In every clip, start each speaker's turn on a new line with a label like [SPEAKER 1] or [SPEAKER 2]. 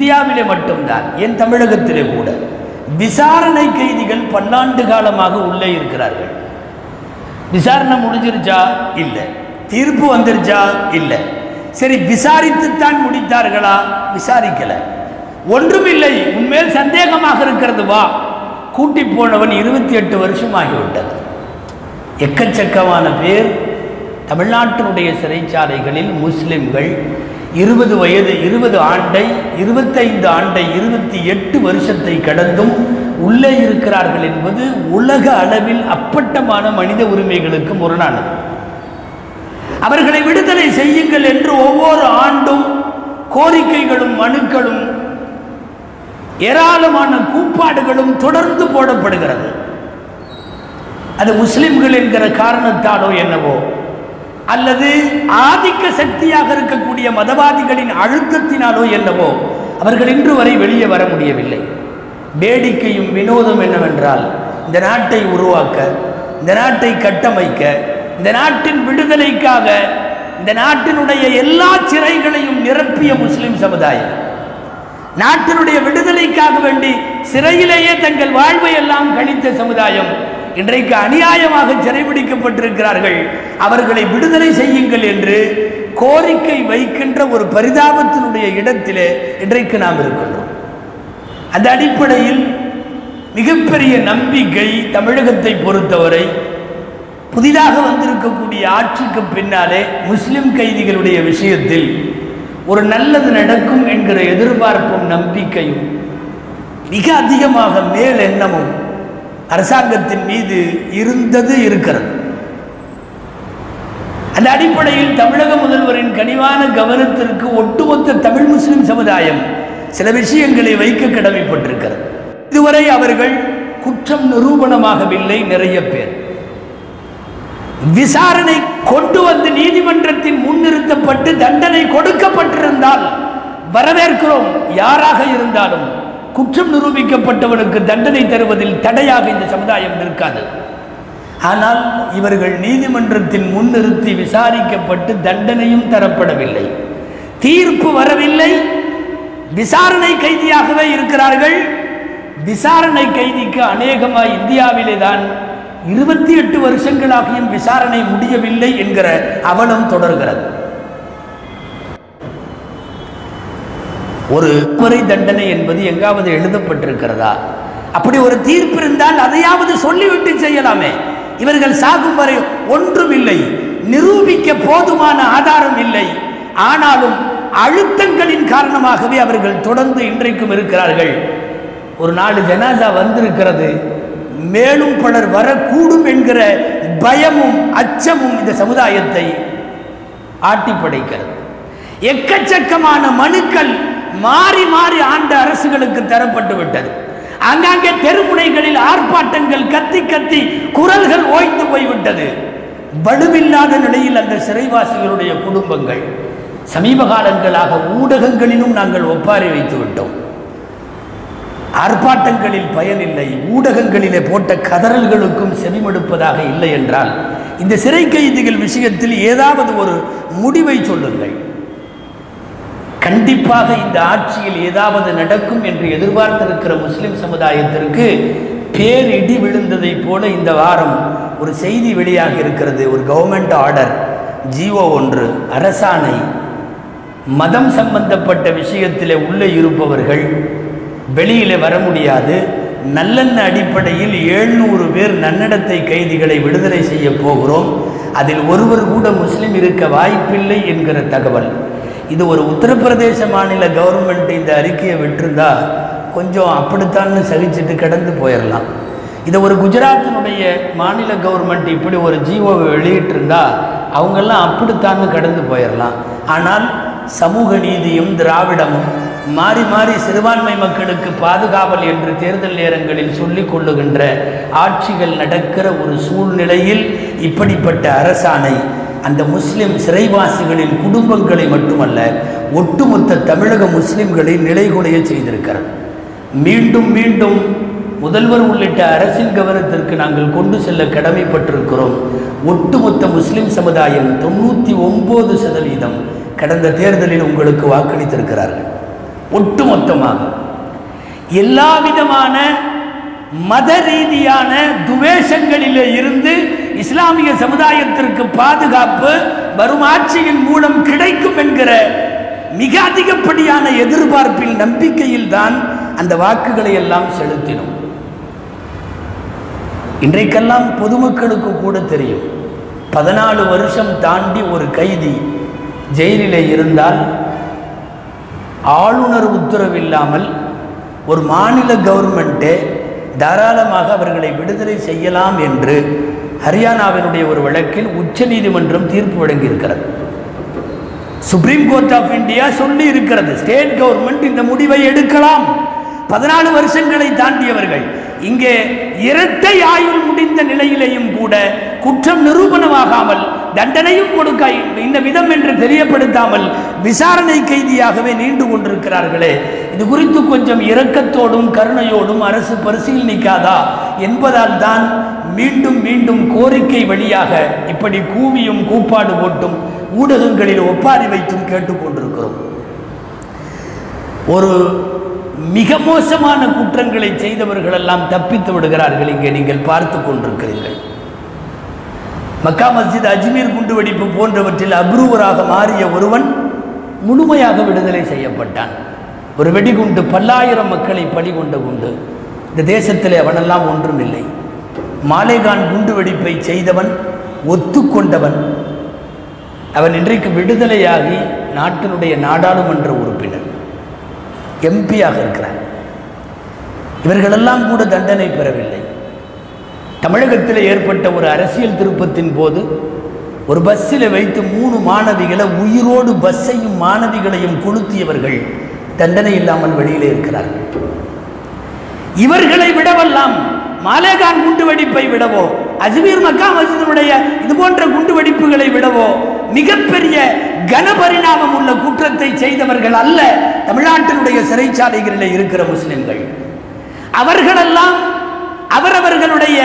[SPEAKER 1] இந்தியாவிலே மட்டும்தான் என் தமிழகத்திலே கூட விசாரணை கைதிகள் பல்லாண்டு காலமாக உள்ளே இருக்கிறார்கள் விசாரணை முடிஞ்சிருச்சா இல்லை தீர்ப்பு வந்துருச்சா இல்லை சரி விசாரித்துத்தான் முடித்தார்களா விசாரிக்கல ஒன்றுமில்லை உன்மேல் சந்தேகமாக இருக்கிறது வா கூட்டி போனவன் இருபத்தி எட்டு வருஷம் ஆகிவிட்டது எக்கச்சக்கமான பேர் தமிழ்நாட்டினுடைய சிறைச்சாலைகளில் முஸ்லிம்கள் இருபது வயது இருபது ஆண்டை இருபத்தைந்து ஆண்டை இருபத்தி எட்டு வருஷத்தை கடந்தும் உள்ளே இருக்கிறார்கள் என்பது உலக அளவில் அப்பட்டமான மனித உரிமைகளுக்கு முரணானது அவர்களை விடுதலை செய்யுங்கள் என்று ஒவ்வொரு ஆண்டும் கோரிக்கைகளும் மனுக்களும் ஏராளமான கூப்பாடுகளும் தொடர்ந்து போடப்படுகிறது அது முஸ்லிம்கள் என்கிற காரணத்தாலோ என்னவோ அல்லது ஆதிக்க சக்தியாக இருக்கக்கூடிய மதவாதிகளின் அழுத்தத்தினாலோ என்னவோ அவர்கள் இன்று வரை வெளியே வர முடியவில்லை வேடிக்கையும் வினோதம் என்னவென்றால் இந்த நாட்டை உருவாக்க இந்த நாட்டை கட்டமைக்க இந்த நாட்டின் விடுதலைக்காக இந்த நாட்டினுடைய எல்லா சிறைகளையும் நிரப்பிய முஸ்லிம் சமுதாயம் நாட்டினுடைய விடுதலைக்காக வேண்டி சிறையிலேயே தங்கள் வாழ்வை எல்லாம் கழித்த சமுதாயம் இன்றைக்கு அநியாயமாக சிறைபிடிக்கப்பட்டிருக்கிறார்கள் அவர்களை விடுதலை செய்யுங்கள் என்று கோரிக்கை வைக்கின்ற ஒரு பரிதாபத்தினுடைய இடத்திலே இன்றைக்கு நாம் இருக்கின்றோம் அந்த அடிப்படையில் மிகப்பெரிய நம்பிக்கை தமிழகத்தை பொறுத்தவரை புதிதாக வந்திருக்கக்கூடிய ஆட்சிக்கு பின்னாலே முஸ்லிம் கைதிகளுடைய விஷயத்தில் ஒரு நல்லது நடக்கும் என்கிற எதிர்பார்ப்பும் நம்பிக்கையும் மிக அதிகமாக மேல் எண்ணமும் அரசாங்கத்தின் மீது இருந்தது இருக்கிறது அந்த அடிப்படையில் தமிழக முதல்வரின் கனிவான கவனத்திற்கு ஒட்டுமொத்த தமிழ் முஸ்லிம் சமுதாயம் சில விஷயங்களை வைக்க கடமைப்பட்டிருக்கிறது இதுவரை அவர்கள் குற்றம் நிரூபணமாகவில்லை நிறைய பேர் விசாரணை கொண்டு வந்து நீதிமன்றத்தின் முன்னிறுத்தப்பட்டு தண்டனை கொடுக்கப்பட்டிருந்தால் வரவேற்கிறோம் யாராக இருந்தாலும் குற்றம் நிரூபிக்கப்பட்டவனுக்கு தண்டனை தருவதில் தடையாக இந்த சமுதாயம் நிற்காது ஆனால் இவர்கள் நீதிமன்றத்தின் முன்னிறுத்தி விசாரிக்கப்பட்டு தண்டனையும் தரப்படவில்லை தீர்ப்பு வரவில்லை விசாரணை கைதியாகவே இருக்கிறார்கள் விசாரணை கைதிக்கு அநேகமாய் இந்தியாவிலே தான் இருபத்தி எட்டு வருஷங்களாகியும் விசாரணை முடியவில்லை என்கிற அவலம் தொடர்கிறது ஒரு முறை தண்டனை என்பது எங்காவது எழுதப்பட்டிருக்கிறதா அப்படி ஒரு தீர்ப்பு இருந்தால் அதையாவது சொல்லிவிட்டு செய்யலாமே இவர்கள் சாகும் வரை ஒன்றும் இல்லை நிரூபிக்க போதுமான ஆதாரம் இல்லை ஆனாலும் அழுத்தங்களின் காரணமாகவே அவர்கள் தொடர்ந்து இன்றைக்கும் இருக்கிறார்கள் ஒரு நாலு ஜனாசா வந்திருக்கிறது மேலும் பலர் வரக்கூடும் என்கிற பயமும் அச்சமும் இந்த சமுதாயத்தை ஆட்டி படைக்கிறது எக்கச்சக்கமான மனுக்கள் மாறி மாறி ஆண்ட அரசுகளுக்கு தரப்பட்டு விட்டது அங்கங்கே தெருமுனைகளில் ஆர்ப்பாட்டங்கள் கத்தி கத்தி குரல்கள் ஓய்ந்து போய்விட்டது வலுவில்லாத நிலையில் அந்த சிறைவாசிகளுடைய குடும்பங்கள் சமீப காலங்களாக ஊடகங்களிலும் நாங்கள் ஒப்பாரி வைத்து விட்டோம் ஆர்ப்பாட்டங்களில் பயனில்லை ஊடகங்களிலே போட்ட கதறல்களுக்கும் செவிமடுப்பதாக இல்லை என்றால் இந்த சிறை கைதிகள் விஷயத்தில் ஏதாவது ஒரு முடிவை சொல்லுங்கள் கண்டிப்பாக இந்த ஆட்சியில் ஏதாவது நடக்கும் என்று எதிர்பார்த்திருக்கிற முஸ்லிம் சமுதாயத்திற்கு பேரிடி விழுந்ததைப் போல இந்த வாரம் ஒரு செய்தி வெளியாகி இருக்கிறது ஒரு கவர்மெண்ட் ஆர்டர் ஜிஓ ஒன்று அரசாணை மதம் சம்பந்தப்பட்ட விஷயத்தில் உள்ளே இருப்பவர்கள் வெளியில் வர முடியாது நல்லெண்ண அடிப்படையில் எழுநூறு பேர் நன்னடத்தை கைதிகளை விடுதலை செய்ய போகிறோம் அதில் ஒருவர் கூட முஸ்லிம் இருக்க வாய்ப்பில்லை என்கிற தகவல் இது ஒரு உத்தரப்பிரதேச மாநில கவர்மெண்ட் இந்த அறிக்கையை விட்டிருந்தா கொஞ்சம் அப்படித்தான்னு சகிச்சுட்டு கடந்து போயிடலாம் இதை ஒரு குஜராத்தினுடைய மாநில கவர்மெண்ட் இப்படி ஒரு ஜிஓவை வெளியிட்டிருந்தா அவங்கெல்லாம் அப்படித்தான்னு கடந்து போயிடலாம் ஆனால் சமூக நீதியும் திராவிடமும் மாறி மாறி சிறுபான்மை மக்களுக்கு பாதுகாவல் என்று தேர்தல் நேரங்களில் சொல்லிக் கொள்ளுகின்ற ஆட்சிகள் நடக்கிற ஒரு சூழ்நிலையில் இப்படிப்பட்ட அரசாணை அந்த முஸ்லிம் சிறைவாசிகளின் குடும்பங்களை மட்டுமல்ல ஒட்டுமொத்த தமிழக முஸ்லிம்களை நிலைகுலைய செய்திருக்கிறது மீண்டும் மீண்டும் முதல்வர் உள்ளிட்ட அரசின் கவனத்திற்கு நாங்கள் கொண்டு செல்ல கடமைப்பட்டிருக்கிறோம் ஒட்டுமொத்த முஸ்லிம் சமுதாயம் தொண்ணூற்றி ஒம்பது சதவீதம் கடந்த தேர்தலில் உங்களுக்கு வாக்களித்திருக்கிறார்கள் ஒட்டுமொத்தமாக எல்லா விதமான மத ரீதியான துவேஷங்களிலே இருந்து இஸ்லாமிய சமுதாயத்திற்கு பாதுகாப்பு வரும் ஆட்சியின் மூலம் கிடைக்கும் என்கிற மிக அதிகப்படியான எதிர்பார்ப்பில் நம்பிக்கையில் தான் அந்த வாக்குகளை எல்லாம் செலுத்தினோம் இன்றைக்கெல்லாம் பொதுமக்களுக்கு கூட தெரியும் பதினாலு வருஷம் தாண்டி ஒரு கைதி ஜெயிலிலே இருந்தால் ஆளுநர் உத்தரவில்லாமல் ஒரு மாநில கவர்மெண்ட்டே தாராளமாக அவர்களை விடுதலை செய்யலாம் என்று ஹரியானாவினுடைய ஒரு வழக்கில் உச்சநீதிமன்றம் தீர்ப்பு வழங்கியிருக்கிறது சுப்ரீம் கோர்ட் ஆஃப் இந்தியா சொல்லி இருக்கிறது ஸ்டேட் கவர்மெண்ட் இந்த முடிவை எடுக்கலாம் பதினாலு வருஷங்களை தாண்டியவர்கள் இங்கே இரட்டை ஆயுள் முடிந்த நிலையிலேயும் கூட குற்றம் நிரூபணமாகாமல் தண்டனையும் கொடுக்க இந்த விதம் என்று தெரியப்படுத்தாமல் விசாரணை கைதியாகவே நீண்டு கொண்டிருக்கிறார்களே இது குறித்து கொஞ்சம் இரக்கத்தோடும் கருணையோடும் அரசு பரிசீலனிக்காதா என்பதால் தான் மீண்டும் மீண்டும் கோரிக்கை வழியாக இப்படி கூவியும் கூப்பாடு போட்டும் ஊடகங்களில் ஒப்பாரி வைத்தும் கேட்டுக்கொண்டிருக்கிறோம் ஒரு மிக மோசமான குற்றங்களை செய்தவர்கள் எல்லாம் தப்பித்து விடுகிறார்கள் இங்கே நீங்கள் பார்த்து கொண்டிருக்கிறீர்கள் மக்கா மஸ்ஜித் அஜ்மீர் குண்டுவெடிப்பு போன்றவற்றில் அப்ரூவராக மாறிய ஒருவன் முழுமையாக விடுதலை செய்யப்பட்டான் ஒரு வெடிகுண்டு பல்லாயிரம் மக்களை பலி கொண்ட குண்டு இந்த தேசத்தில் அவனெல்லாம் ஒன்றும் இல்லை மாலேகான் குண்டு வெடிப்பை செய்தவன் ஒத்துக்கொண்டவன் அவன் இன்றைக்கு விடுதலையாகி நாட்டினுடைய நாடாளுமன்ற உறுப்பினர் எம்பியாக இருக்கிறார் இவர்களெல்லாம் கூட தண்டனை பெறவில்லை தமிழகத்தில் ஏற்பட்ட ஒரு அரசியல் திருப்பத்தின் போது ஒரு பஸ்ஸில் வைத்து மூணு மாணவிகளை உயிரோடு பஸ்ஸையும் மாணவிகளையும் கொளுத்தியவர்கள் தண்டனை இல்லாமல் வெளியிலே இருக்கிறார்கள் இவர்களை விடவெல்லாம் மாலேகான் குண்டு வெடிப்பை விடவோ அஜ்மீர் மக்கா மஸ்ஜிதுடைய இது போன்ற குண்டு வெடிப்புகளை விடவோ மிகப்பெரிய கனபரிணாமம் உள்ள குற்றத்தை செய்தவர்கள் அல்ல தமிழ்நாட்டினுடைய சிறைச்சாலைகளில் இருக்கிற முஸ்லிம்கள் அவர்களெல்லாம் அவரவர்களுடைய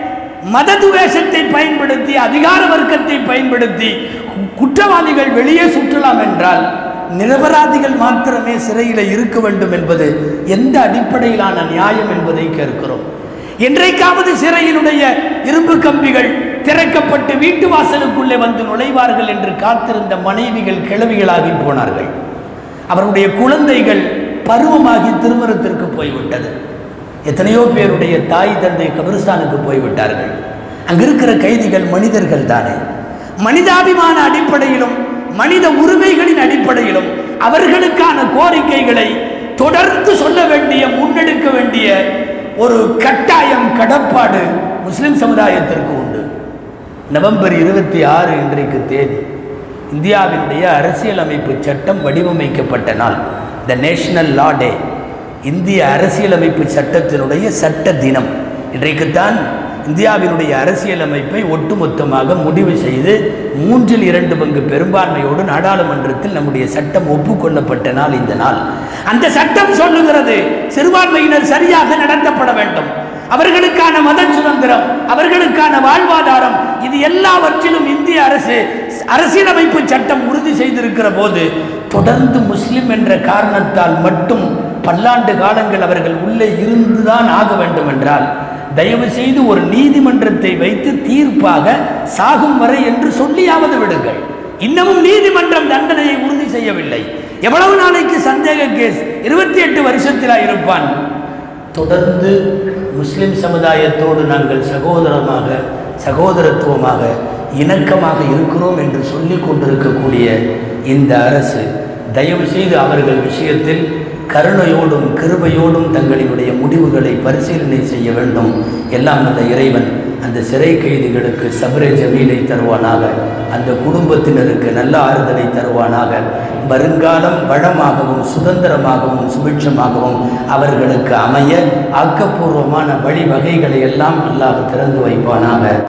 [SPEAKER 1] மத துவேஷத்தை பயன்படுத்தி அதிகார வர்க்கத்தை பயன்படுத்தி குற்றவாளிகள் வெளியே சுற்றலாம் என்றால் நிரபராதிகள் மாத்திரமே சிறையில் இருக்க வேண்டும் என்பது எந்த அடிப்படையிலான நியாயம் என்பதை கேட்கிறோம் என்றைக்காவது சிறையினுடைய இரும்பு கம்பிகள் திறக்கப்பட்டு வீட்டு வாசலுக்குள்ளே வந்து நுழைவார்கள் என்று காத்திருந்த மனைவிகள் கிழவிகளாகி போனார்கள் அவருடைய குழந்தைகள் பருவமாகி திருமணத்திற்கு போய்விட்டது எத்தனையோ பேருடைய தாய் தந்தை கபிரிஸ்தானுக்கு போய்விட்டார்கள் அங்கிருக்கிற கைதிகள் மனிதர்கள் தானே மனிதாபிமான அடிப்படையிலும் மனித உரிமைகளின் அடிப்படையிலும் அவர்களுக்கான கோரிக்கைகளை தொடர்ந்து சொல்ல வேண்டிய முன்னெடுக்க வேண்டிய ஒரு கட்டாயம் கடப்பாடு முஸ்லிம் சமுதாயத்திற்கு உண்டு நவம்பர் இருபத்தி ஆறு இன்றைக்கு தேதி இந்தியாவினுடைய அரசியலமைப்பு சட்டம் வடிவமைக்கப்பட்ட நாள் த நேஷனல் லா டே இந்திய அரசியலமைப்பு சட்டத்தினுடைய சட்ட தினம் இன்றைக்குத்தான் இந்தியாவினுடைய அரசியலமைப்பை ஒட்டுமொத்தமாக முடிவு செய்து மூன்றில் இரண்டு பங்கு பெரும்பான்மையோடு நாடாளுமன்றத்தில் நம்முடைய சட்டம் ஒப்புக்கொள்ளப்பட்ட நாள் இந்த நாள் அந்த சட்டம் சொல்லுகிறது சிறுபான்மையினர் சரியாக நடத்தப்பட வேண்டும் அவர்களுக்கான மத சுதந்திரம் அவர்களுக்கான வாழ்வாதாரம் இது எல்லாவற்றிலும் இந்திய அரசு அரசியலமைப்பு சட்டம் உறுதி செய்திருக்கிற போது தொடர்ந்து முஸ்லிம் என்ற காரணத்தால் மட்டும் பல்லாண்டு காலங்கள் அவர்கள் உள்ளே இருந்துதான் ஆக வேண்டும் என்றால் தயவு செய்து ஒரு நீதிமன்றத்தை வைத்து தீர்ப்பாக சாகும் வரை என்று சொல்லியாவது விடுங்கள் இன்னமும் நீதிமன்றம் தண்டனையை உறுதி செய்யவில்லை எவ்வளவு நாளைக்கு சந்தேக கேஸ் இருபத்தி எட்டு வருஷத்திலா இருப்பான் தொடர்ந்து முஸ்லிம் சமுதாயத்தோடு நாங்கள் சகோதரமாக சகோதரத்துவமாக இணக்கமாக இருக்கிறோம் என்று சொல்லிக் கொண்டிருக்கக்கூடிய இந்த அரசு தயவு செய்து அவர்கள் விஷயத்தில் கருணையோடும் கிருபையோடும் தங்களினுடைய முடிவுகளை பரிசீலனை செய்ய வேண்டும் எல்லாம் அந்த இறைவன் அந்த சிறை கைதிகளுக்கு சபரே ஜமீலை தருவானாக அந்த குடும்பத்தினருக்கு நல்ல ஆறுதலை தருவானாக வருங்காலம் வளமாகவும் சுதந்திரமாகவும் சுபிட்சமாகவும் அவர்களுக்கு அமைய ஆக்கப்பூர்வமான வழிவகைகளை எல்லாம் அல்லாஹ் திறந்து வைப்பானாக